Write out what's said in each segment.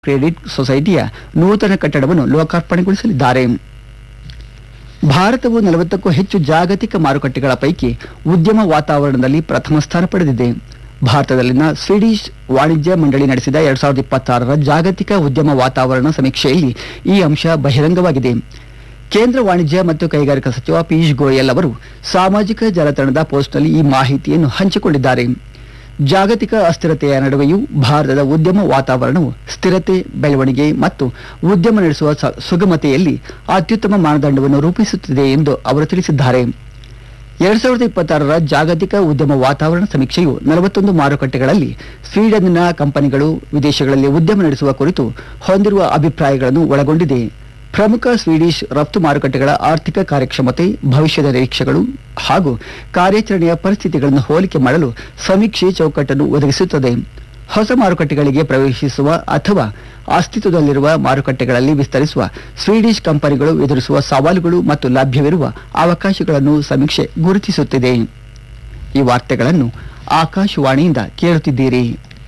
credit ಸೊಸೈಟಿಯ ನೂತನ ಕಟ್ಟಡವನ್ನು ಲೋಕಾರ್ಪಣೆಗೊಳಿಸಲಿದ್ದಾರೆ ಭಾರತವು ನಲವತ್ತಕ್ಕೂ ಹೆಚ್ಚು ಜಾಗತಿಕ ಮಾರುಕಟ್ಟೆಗಳ ಪೈಕಿ ಉದ್ಯಮ ವಾತಾವರಣದಲ್ಲಿ ಪ್ರಥಮ ಸ್ಥಾನ ಪಡೆದಿದೆ ಭಾರತದಲ್ಲಿನ ಸ್ವೀಡಿಶ್ ವಾಣಿಜ್ಯ ಮಂಡಳಿ ನಡೆಸಿದ ಎರಡ್ ಸಾವಿರದ ಇಪ್ಪತ್ತಾರರ ಜಾಗತಿಕ ಉದ್ಯಮ ವಾತಾವರಣ ಸಮೀಕ್ಷೆಯಲ್ಲಿ ಈ ಅಂಶ ಬಹಿರಂಗವಾಗಿದೆ ಕೇಂದ್ರ ವಾಣಿಜ್ಯ ಮತ್ತು ಕೈಗಾರಿಕಾ ಸಚಿವ ಪಿಯೂಷ್ ಗೋಯಲ್ ಅವರು ಸಾಮಾಜಿಕ ಜಾಲತಾಣದ ಪೋಸ್ಟ್ನಲ್ಲಿ ಈ ಮಾಹಿತಿಯನ್ನು ಹಂಚಿಕೊಂಡಿದ್ದಾರೆ ಜಾಗತಿಕ ಅಸ್ಥಿರತೆಯ ನಡುವೆಯೂ ಭಾರತದ ಉದ್ಯಮ ವಾತಾವರಣವು ಸ್ಥಿರತೆ ಬೆಳವಣಿಗೆ ಮತ್ತು ಉದ್ಯಮ ನಡೆಸುವ ಸ- ಸುಗಮತೆಯಲ್ಲಿ ಅತ್ಯುತ್ತಮ ಮಾನದಂಡವನ್ನು ರೂಪಿಸುತ್ತಿದೆ ಎಂದು ಅವರು ತಿಳಿಸಿದ್ದಾರೆ ಎರಡ್ ಸಾವಿರದ ಇಪ್ಪತ್ತಾರರ ಜಾಗತಿಕ ಉದ್ಯಮ ವಾತಾವರಣ ಸಮೀಕ್ಷೆಯು ನಲವತ್ತೊಂದು ಮಾರುಕಟ್ಟೆಗಳಲ್ಲಿ ಸ್ವೀಡನ್ನ ಕಂಪನಿಗಳು ವಿದೇಶಗಳಲ್ಲಿ ಉದ್ಯಮ ನಡೆಸುವ ಕುರಿತು ಹೊಂದಿರುವ ಅಭಿಪ್ರಾಯಗಳನ್ನು ಒಳಗೊಂಡಿದೆ ಪ್ರಮುಖ ಸ್ವೀಡಿಶ್ ರಫ್ತು ಮಾರುಕಟ್ಟೆಗಳ ಆರ್ಥಿಕ ಕಾರ್ಯಕ್ಷಮತೆ ಭವಿಷ್ಯದ ನಿರೀಕ್ಷೆಗಳು ಹಾಗೂ ಕಾರ್ಯಾಚರಣೆಯ ಪರಿಸ್ಥಿತಿಗಳನ್ನು ಹೋಲಿಕೆ ಮಾಡಲು ಸಮೀಕ್ಷೆ ಚೌಕಟ್ಟನ್ನು ಒದಗಿಸುತ್ತದೆ ಹೊಸ ಮಾರುಕಟ್ಟೆಗಳಿಗೆ ಪ್ರವೇಶಿಸುವ ಅಥವಾ ಅಸ್ತಿತ್ವದಲ್ಲಿರುವ ಮಾರುಕಟ್ಟೆಗಳಲ್ಲಿ ವಿಸ್ತರಿಸುವ ಸ್ವೀಡಿಶ್ ಕಂಪನಿಗಳು ಎದುರಿಸುವ ಸವಾಲುಗಳು ಮತ್ತು ಲಭ್ಯವಿರುವ ಅವಕಾಶಗಳನ್ನು ಸಮೀಕ್ಷೆ ಗುರುತಿಸುತ್ತಿದೆ ಈ ವಾರ್ತೆಗಳನ್ನು ಆಕಾಶವಾಣಿಯಿಂದ ಕೇಳುತ್ತಿದ್ದೀರಿ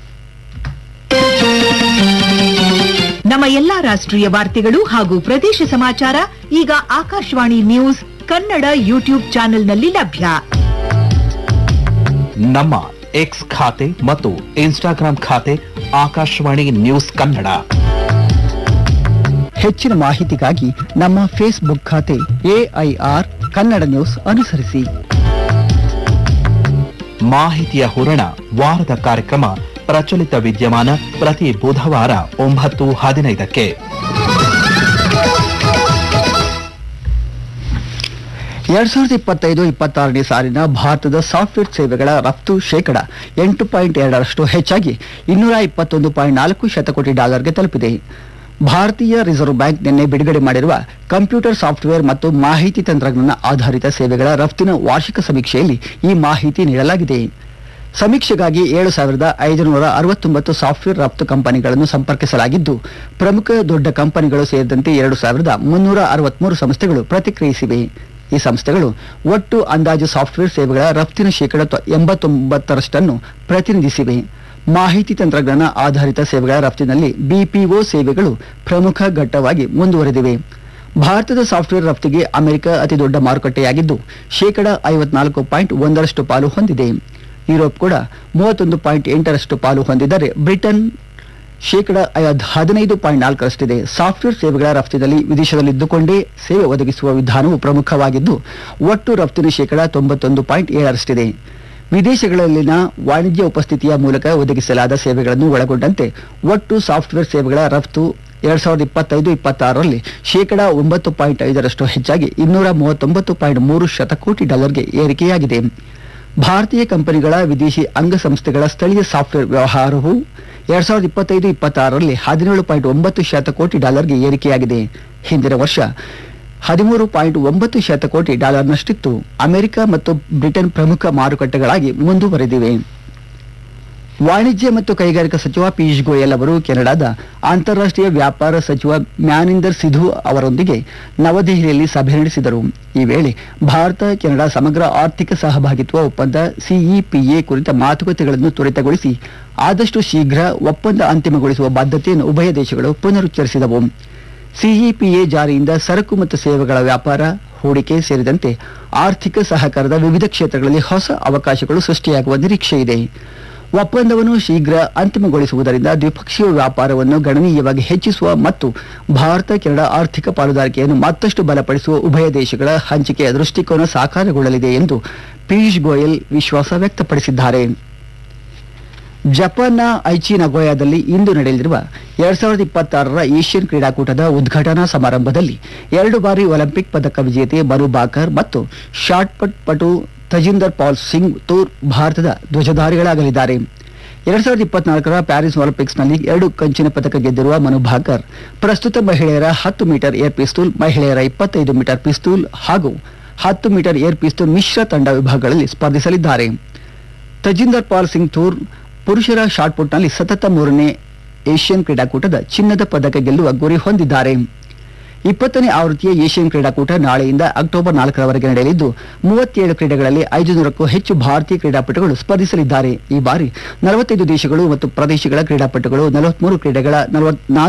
ನಮ್ಮ ಎಲ್ಲಾ ರಾಷ್ಟ್ರೀಯ ವಾರ್ತೆಗಳು ಹಾಗೂ ಪ್ರದೇಶ ಸಮಾಚಾರ ಈಗ ಆಕಾಶವಾಣಿ ನ್ಯೂಸ್ ಕನ್ನಡ ಯೂಟ್ಯೂಬ್ ಚಾನೆಲ್ನಲ್ಲಿ ಲಭ್ಯ ನಮ್ಮ ಎಕ್ಸ್ ಖಾತೆ ಮತ್ತು ಇನ್ಸ್ಟಾಗ್ರಾಂ ಖಾತೆ ಆಕಾಶವಾಣಿ ನ್ಯೂಸ್ ಕನ್ನಡ ಹೆಚ್ಚಿನ ಮಾಹಿತಿಗಾಗಿ ನಮ್ಮ ಫೇಸ್ಬುಕ್ ಖಾತೆ ಎಐಆರ್ ಕನ್ನಡ ನ್ಯೂಸ್ ಅನುಸರಿಸಿ ಮಾಹಿತಿಯ ಹೂರಣ ವಾರದ ಕಾರ್ಯಕ್ರಮ ಪ್ರಚಲಿತ ವಿದ್ಯಮಾನ ಪ್ರತಿ ಬುಧವಾರ ಒಂಬತ್ತು ಹದಿನೈದಕ್ಕೆ ಎರಡ್ ಸಾವಿರದ ಇಪ್ಪತ್ತೈದು ಇಪ್ಪತ್ತಾರನೇ ಸಾಲಿನ ಭಾರತದ ಸಾಫ್ಟ್ವೇರ್ ಸೇವೆಗಳ ರಫ್ತು ಶೇಕಡ ಎಂಟು ಪಾಯಿಂಟ್ ಎರಡರಷ್ಟು ಹೆಚ್ಚಾಗಿ ಇನ್ನೂರ ಇಪ್ಪತ್ತೊಂದು ಪಾಯಿಂಟ್ ನಾಲ್ಕು ಶತಕೋಟಿ ಡಾಲರ್ಗೆ ತಲುಪಿದೆ ಭಾರತೀಯ ರಿಸರ್ವ್ ಬ್ಯಾಂಕ್ ನಿನ್ನೆ ಬಿಡುಗಡೆ ಮಾಡಿರುವ ಕಂಪ್ಯೂಟರ್ ಸಾಫ್ಟ್ವೇರ್ ಮತ್ತು ಮಾಹಿತಿ ತಂತ್ರಜ್ಞಾನ ಆಧಾರಿತ ಸೇವೆಗಳ ರಫ್ತಿನ ವಾರ್ಷಿಕ ಸಮೀಕ್ಷೆಯಲ್ಲಿ ಈ ಮಾಹಿತಿ ನೀಡಲಾಗಿದೆ ಸಮೀಕ್ಷೆಗಾಗಿ ಏಳು ಸಾವಿರದ ಐದುನೂರ ಅರವತ್ತೊಂಬತ್ತು ಸಾಫ್ಟ್ವೇರ್ ರಫ್ತು ಕಂಪನಿಗಳನ್ನು ಸಂಪರ್ಕಿಸಲಾಗಿದ್ದು ಪ್ರಮುಖ ದೊಡ್ಡ ಕಂಪನಿಗಳು ಸೇರಿದಂತೆ ಎರಡು ಸಾವಿರದ ಮುನ್ನೂರ ಅರವತ್ಮೂರು ಸಂಸ್ಥೆಗಳು ಪ್ರತಿಕ್ರಿಯಿಸಿವೆ ಈ ಸಂಸ್ಥೆಗಳು ಒಟ್ಟು ಅಂದಾಜು ಸಾಫ್ಟ್ವೇರ್ ಸೇವೆಗಳ ರಫ್ತಿನ ಶೇಕಡ ತ- ಎಂಬತ್ತೊಂಬತ್ತರಷ್ಟನ್ನು ಪ್ರತಿನಿಧಿಸಿವೆ ಮಾಹಿತಿ ತಂತ್ರಜ್ಞಾನ ಆಧಾರಿತ ಸೇವೆಗಳ ರಫ್ತಿನಲ್ಲಿ ಬಿಪಿಒ ಸೇವೆಗಳು ಪ್ರಮುಖ ಘಟ್ಟವಾಗಿ ಮುಂದುವರೆದಿವೆ ಭಾರತದ ಸಾಫ್ಟ್ವೇರ್ ರಫ್ತಿಗೆ ಅಮೆರಿಕ ಅತಿ ದೊಡ್ಡ ಮಾರುಕಟ್ಟೆಯಾಗಿದ್ದು ಶೇಕಡ ಐವತ್ನಾಲ್ಕು ಪಾಯಿಂಟ್ ಒಂದರಷ್ಟು ಪಾಲು ಹೊಂದಿದೆ ಯುರೋಪ್ ಕೂಡ ಮೂವತ್ತೊಂದು ಪಾಯಿಂಟ್ ಎಂಟರಷ್ಟು ಪಾಲು ಹೊಂದಿದ್ದರೆ ಬ್ರಿಟನ್ ಶೇಕಡ ಐವತ್- ಹದಿನೈದು ಪಾಯಿಂಟ್ ನಾಲ್ಕರಷ್ಟಿದೆ ಸಾಫ್ಟ್ವೇರ್ ಸೇವೆಗಳ ರಫ್ತಿನಲ್ಲಿ ವಿದೇಶದಲ್ಲಿದ್ದುಕೊಂಡೇ ಸೇವೆ ಒದಗಿಸುವ ವಿಧಾನವು ಪ್ರಮುಖವಾಗಿದ್ದು ಒಟ್ಟು ರಫ್ತಿನ ಶೇಕಡ ತೊಂಬತ್ತೊಂದು ಪಾಯಿಂಟ್ ಏಳರಷ್ಟಿದೆ ವಿದೇಶಗಳಲ್ಲಿನ ವಾಣಿಜ್ಯ ಉಪಸ್ಥಿತಿಯ ಮೂಲಕ ಒದಗಿಸಲಾದ ಸೇವೆಗಳನ್ನು ಒಳಗೊಂಡಂತೆ ಒಟ್ಟು ಸಾಫ್ಟ್ವೇರ್ ಸೇವೆಗಳ ರಫ್ತು ಎರಡ್ ಸಾವಿರದ ಇಪ್ಪತ್ತೈದು ಇಪ್ಪತ್ತಾರರಲ್ಲಿ ಶೇಕಡ ಒಂಬತ್ತು ಪಾಯಿಂಟ್ ಐದರಷ್ಟು ಹೆಚ್ಚಾಗಿ ಇನ್ನೂರ ಮೂವತ್ತೊಂಬತ್ತು ಪಾಯಿಂಟ್ ಮೂರು ಶತಕೋಟಿ ಡಾಲರ್ಗೆ ಏರಿಕೆಯಾಗಿದೆ ಭಾರತೀಯ ಕಂಪನಿಗಳ ವಿದೇಶಿ ಅಂಗಸಂಸ್ಥೆಗಳ ಸ್ಥಳೀಯ ಸಾಫ್ಟ್ವೇರ್ ವ್ಯವಹಾರವು ಎರಡ್ ಸಾವಿರದ ಇಪ್ಪತ್ತೈದು ಇಪ್ಪತ್ತಾರರಲ್ಲಿ ಹದಿನೇಳು ಪಾಯಿಂಟ್ ಒಂಬತ್ತು ಶತಕೋಟಿ ಡಾಲರ್ಗೆ ಏರಿಕೆಯಾಗಿದೆ ಹಿಂದಿನ ವರ್ಷ ಹದಿಮೂರು ಪಾಯಿಂಟ್ ಒಂಬತ್ತು ಶತಕೋಟಿ ಡಾಲರ್ನಷ್ಟಿತ್ತು ಅಮೆರಿಕ ಮತ್ತು ಬ್ರಿಟನ್ ಪ್ರಮುಖ ಮಾರುಕಟ್ಟೆಗಳಾಗಿ ಮುಂದುವರೆದಿವೆ ವಾಣಿಜ್ಯ ಮತ್ತು ಕೈಗಾರಿಕಾ ಸಚಿವ ಪಿಯೂಷ್ ಗೋಯಲ್ ಅವರು ಕೆನಡಾದ ಅಂತಾರಾಷ್ಟ್ರೀಯ ವ್ಯಾಪಾರ ಸಚಿವ ಮ್ಯಾನಿಂದರ್ ಸಿಧು ಅವರೊಂದಿಗೆ ನವದೆಹಲಿಯಲ್ಲಿ ಸಭೆ ನಡೆಸಿದರು ಈ ವೇಳೆ ಭಾರತ ಕೆನಡಾ ಸಮಗ್ರ ಆರ್ಥಿಕ ಸಹಭಾಗಿತ್ವ ಒಪ್ಪಂದ ಸಿಇಪಿಎ ಕುರಿತ ಮಾತುಕತೆಗಳನ್ನು ತ್ವರಿತಗೊಳಿಸಿ ಆದಷ್ಟು ಶೀಘ್ರ ಒಪ್ಪಂದ ಅಂತಿಮಗೊಳಿಸುವ ಬದ್ಧತೆಯನ್ನು ಉಭಯ ದೇಶಗಳು ಪುನರುಚ್ಚರಿಸಿದವು ಸಿಇಪಿಎ ಜಾರಿಯಿಂದ ಸರಕು ಮತ್ತು ಸೇವೆಗಳ ವ್ಯಾಪಾರ ಹೂಡಿಕೆ ಸೇರಿದಂತೆ ಆರ್ಥಿಕ ಸಹಕಾರದ ವಿವಿಧ ಕ್ಷೇತ್ರಗಳಲ್ಲಿ ಹೊಸ ಅವಕಾಶಗಳು ಸೃಷ್ಟಿಯಾಗುವ ನಿರೀಕ್ಷೆ ಇದೆ ಒಪ್ಪಂದವನ್ನು ಶೀಘ್ರ ಅಂತಿಮಗೊಳಿಸುವುದರಿಂದ ದ್ವಿಪಕ್ಷೀಯ ವ್ಯಾಪಾರವನ್ನು ಗಣನೀಯವಾಗಿ ಹೆಚ್ಚಿಸುವ ಮತ್ತು ಭಾರತ ಕೆನಡಾ ಆರ್ಥಿಕ ಪಾಲುದಾರಿಕೆಯನ್ನು ಮತ್ತಷ್ಟು ಬಲಪಡಿಸುವ ಉಭಯ ದೇಶಗಳ ಹಂಚಿಕೆಯ ದೃಷ್ಟಿಕೋನ ಸಾಕಾರಗೊಳ್ಳಲಿದೆ ಎಂದು ಪಿಯೂಷ್ ಗೋಯಲ್ ವಿಶ್ವಾಸ ವ್ಯಕ್ತಪಡಿಸಿದ್ದಾರೆ ಜಪಾನ್ನ ಐಚಿ ನಗೋಯಾದಲ್ಲಿ ಇಂದು ನಡೆಯಲಿರುವ ಎರಡ್ ಸಾವಿರದ ಇಪ್ಪತ್ತಾರರ ಏಷ್ಯನ್ ಕ್ರೀಡಾಕೂಟದ ಉದ್ಘಾಟನಾ ಸಮಾರಂಭದಲ್ಲಿ ಎರಡು ಬಾರಿ ಒಲಿಂಪಿಕ್ ಪದಕ ವಿಜೇತೆ ಮನು ಬಾಕರ್ ಮತ್ತು ಶಾಟ್ ಪಟ್ ಪಟು ತಜಿಂದರ್ ಪಾಲ್ ಸಿಂಗ್ ತೂರ್ ಭಾರತದ ಧ್ವಜಧಾರಿಗಳಾಗಲಿದ್ದಾರೆ ಎರಡ್ ಸಾವಿರದ ಇಪ್ಪತ್ನಾಲ್ಕರ ಪ್ಯಾರಿಸ್ ಒಲಿಂಪಿಕ್ಸ್ನಲ್ಲಿ ಎರಡು ಕಂಚಿನ ಪದಕ ಗೆದ್ದಿರುವ ಮನು ಭಾಕರ್ ಪ್ರಸ್ತುತ ಮಹಿಳೆಯರ ಹತ್ತು ಮೀಟರ್ ಏರ್ ಪಿಸ್ತೂಲ್ ಮಹಿಳೆಯರ ಇಪ್ಪತ್ತೈದು ಮೀಟರ್ ಪಿಸ್ತೂಲ್ ಹಾಗೂ ಹತ್ತು ಮೀಟರ್ ಏರ್ ಪಿಸ್ತೂಲ್ ಮಿಶ್ರ ತಂಡ ವಿಭಾಗಗಳಲ್ಲಿ ಸ್ಪರ್ಧಿಸಲಿದ್ದಾರೆ ತಜಿಂದರ್ ಪಾಲ್ ಸಿಂಗ್ ಥೂರ್ ಪುರುಷರ ಶಾಟ್ಪುಟ್ನಲ್ಲಿ ಸತತ ಮೂರನೇ ಏಷ್ಯನ್ ಕ್ರೀಡಾಕೂಟದ ಚಿನ್ನದ ಪದಕ ಗೆಲ್ಲುವ ಗುರಿ ಹೊಂದಿದ್ದಾರೆ ಇಪ್ಪತ್ತನೇ ಆವೃತ್ತಿಯ ಏಷ್ಯನ್ ಕ್ರೀಡಾಕೂಟ ನಾಳೆಯಿಂದ ಅಕ್ಟೋಬರ್ ನಾಲ್ಕರವರೆಗೆ ನಡೆಯಲಿದ್ದು ಮೂವತ್ತೇಳು ಕ್ರೀಡೆಗಳಲ್ಲಿ ಐದುನೂರಕ್ಕೂ ಹೆಚ್ಚು ಭಾರತೀಯ ಕ್ರೀಡಾಪಟುಗಳು ಸ್ಪರ್ಧಿಸಲಿದ್ದಾರೆ ಈ ಬಾರಿ ನಲವತ್ತೈದು ದೇಶಗಳು ಮತ್ತು ಪ್ರದೇಶಗಳ ಕ್ರೀಡಾಪಟುಗಳು ನಲವತ್ಮೂರು ಕ್ರೀಡೆಗಳ ನಲವತ್